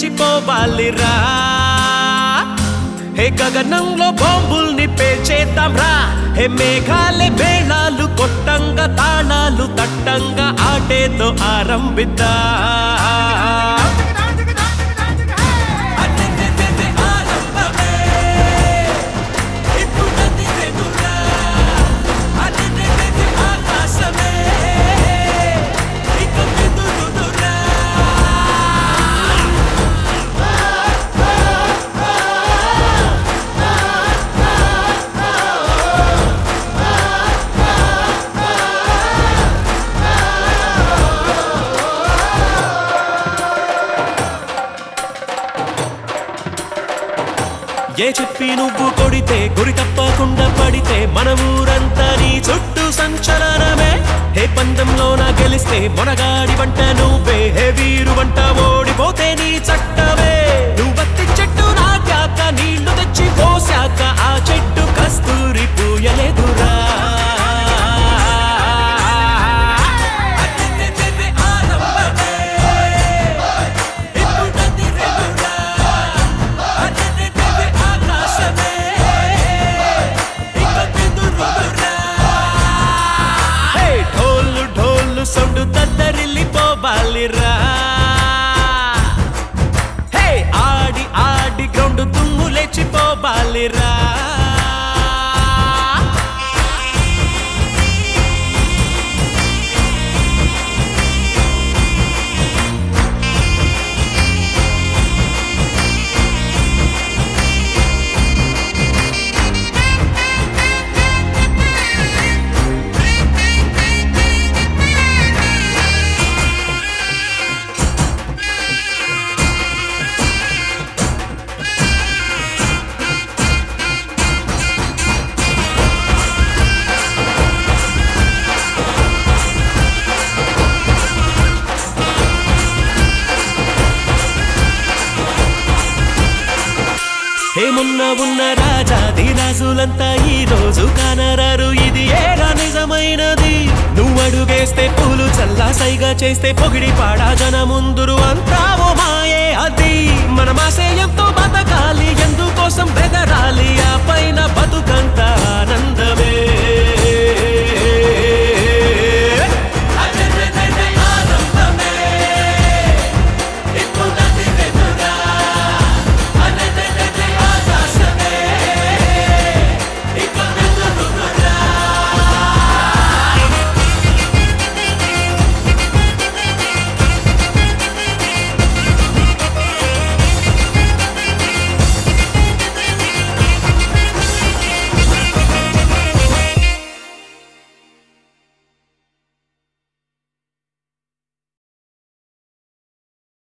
లేచిపోవాలిరా హే గగనంలో బాంబుల్ని పేల్చేద్దాం రా హే మేఘాలే మేళాలు కొట్టంగా తాళాలు తట్టంగా ఆటేదో ఆరంభిద్దా ఏ చెప్పి నువ్వు కొడితే గురి తప్పకుండా పడితే మన ఊరంతా నీ చుట్టూ సంచలనమే హే పందెంలో నా గెలిస్తే మొనగాడి వంట నువ్వే హే వీరు వంట ఓడిపోతే నీ చట్టమే నువ్వత్తి చెట్టు నాటాక నీళ్లు తెచ్చి పోసాక ఆ చెట్టు కస్తూరి పూయలేదురా హే ఢోలు ఢోలు సొండు తద్దరిల్లిపోవాలిరా హే ఆడి ఆడి గ్రౌండ్ దుమ్ము లేచిపోవాలిరా హే మొన్న ఉన్న రాజా దిరాజులంతా ఈ రోజు కానరారు ఇది ఏరా నిజమైనది నువ్వు అడుగేస్తే పూలు చల్లా సైగా చేస్తే పొగిడి పాడా జన ముందురు అంతా ఓ మాయే అది మన మాసేయంతో బతకాలి ఎందుకోసం బెదరాలి ఆ పైన బతుకంత ఆనందమే